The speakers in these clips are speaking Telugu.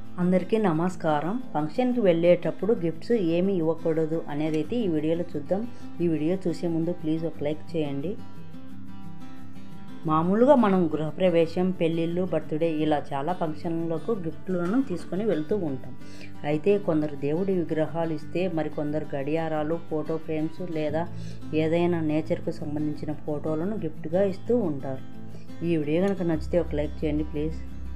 అందరికీ నమస్కారం ఫంక్షన్కి వెళ్ళేటప్పుడు గిఫ్ట్స్ ఏమి ఇవ్వకూడదు అనేది అయితే ఈ వీడియోలో చూద్దాం ఈ వీడియో చూసే ముందు ప్లీజ్ ఒక లైక్ చేయండి మామూలుగా మనం గృహప్రవేశం పెళ్ళిళ్ళు బర్త్డే ఇలా చాలా ఫంక్షన్లకు గిఫ్ట్లను తీసుకొని వెళ్తూ ఉంటాం అయితే కొందరు దేవుడి విగ్రహాలు ఇస్తే మరికొందరు గడియారాలు ఫోటో ఫ్రేమ్స్ లేదా ఏదైనా నేచర్కు సంబంధించిన ఫోటోలను గిఫ్ట్గా ఇస్తూ ఉంటారు ఈ వీడియో కనుక నచ్చితే ఒక లైక్ చేయండి ప్లీజ్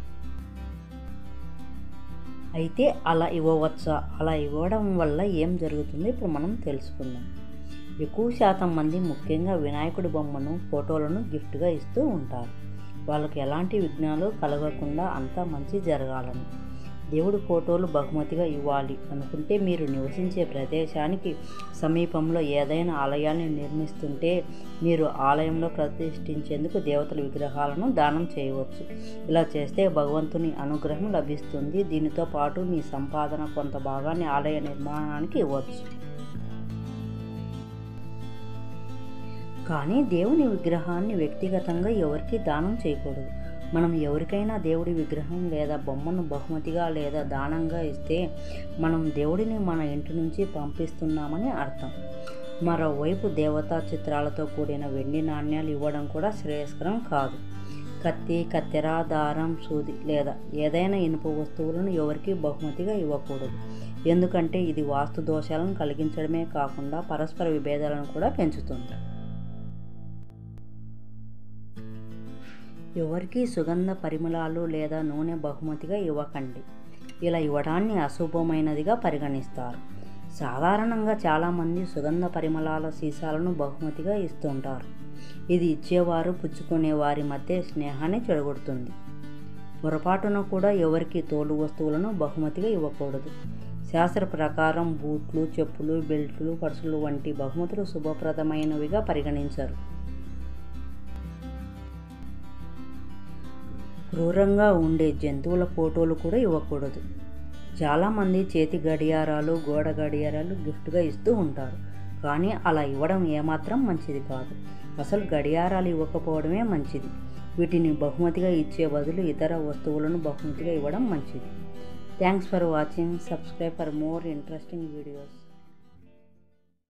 అయితే అలా ఇవ్వవచ్చా అలా ఇవ్వడం వల్ల ఏం జరుగుతుంది ఇప్పుడు మనం తెలుసుకుందాం ఎక్కువ శాతం మంది ముఖ్యంగా వినాయకుడి బొమ్మను ఫోటోలను గిఫ్ట్గా ఇస్తూ ఉంటారు వాళ్ళకి ఎలాంటి విఘ్నాలు కలగకుండా అంతా మంచి జరగాలని దేవుడి ఫోటోలు బహుమతిగా ఇవ్వాలి అనుకుంటే మీరు నివసించే ప్రదేశానికి సమీపంలో ఏదైనా ఆలయాన్ని నిర్మిస్తుంటే మీరు ఆలయంలో ప్రతిష్ఠించేందుకు దేవతల విగ్రహాలను దానం చేయవచ్చు ఇలా చేస్తే భగవంతుని అనుగ్రహం లభిస్తుంది దీనితో పాటు మీ సంపాదన కొంత భాగాన్ని ఆలయ నిర్మాణానికి ఇవ్వచ్చు కానీ దేవుని విగ్రహాన్ని వ్యక్తిగతంగా ఎవరికి దానం చేయకూడదు మనం ఎవరికైనా దేవుడి విగ్రహం లేదా బొమ్మను బహుమతిగా లేదా దానంగా ఇస్తే మనం దేవుడిని మన ఇంటి నుంచి పంపిస్తున్నామని అర్థం మరోవైపు దేవతా చిత్రాలతో కూడిన వెండి నాణ్యాలు ఇవ్వడం కూడా శ్రేయస్కరం కాదు కత్తి కత్తెర దారం సూది లేదా ఏదైనా ఇనుప వస్తువులను ఎవరికి బహుమతిగా ఇవ్వకూడదు ఎందుకంటే ఇది వాస్తు దోషాలను కలిగించడమే కాకుండా పరస్పర విభేదాలను కూడా పెంచుతుంది ఎవరికి సుగంధ పరిమళాలు లేదా నూనె బహుమతిగా ఇవ్వకండి ఇలా ఇవ్వడాన్ని అశుభమైనదిగా పరిగణిస్తారు సాధారణంగా చాలామంది సుగంధ పరిమళాల సీసాలను బహుమతిగా ఇస్తుంటారు ఇది ఇచ్చేవారు పుచ్చుకునే వారి మధ్య స్నేహాన్ని చెడగొడుతుంది పొరపాటున కూడా ఎవరికి తోలు వస్తువులను బహుమతిగా ఇవ్వకూడదు శాస్త్ర ప్రకారం బూట్లు చెప్పులు బెల్ట్లు పర్సులు వంటి బహుమతులు శుభప్రదమైనవిగా పరిగణించరు క్రూరంగా ఉండే జంతువుల ఫోటోలు కూడా ఇవ్వకూడదు చాలామంది చేతి గడియారాలు గోడ గడియారాలు గిఫ్ట్గా ఇస్తూ ఉంటారు కానీ అలా ఇవ్వడం ఏమాత్రం మంచిది కాదు అసలు గడియారాలు ఇవ్వకపోవడమే మంచిది వీటిని బహుమతిగా ఇచ్చే బదులు ఇతర వస్తువులను బహుమతిగా ఇవ్వడం మంచిది thanks for watching subscribe for more interesting videos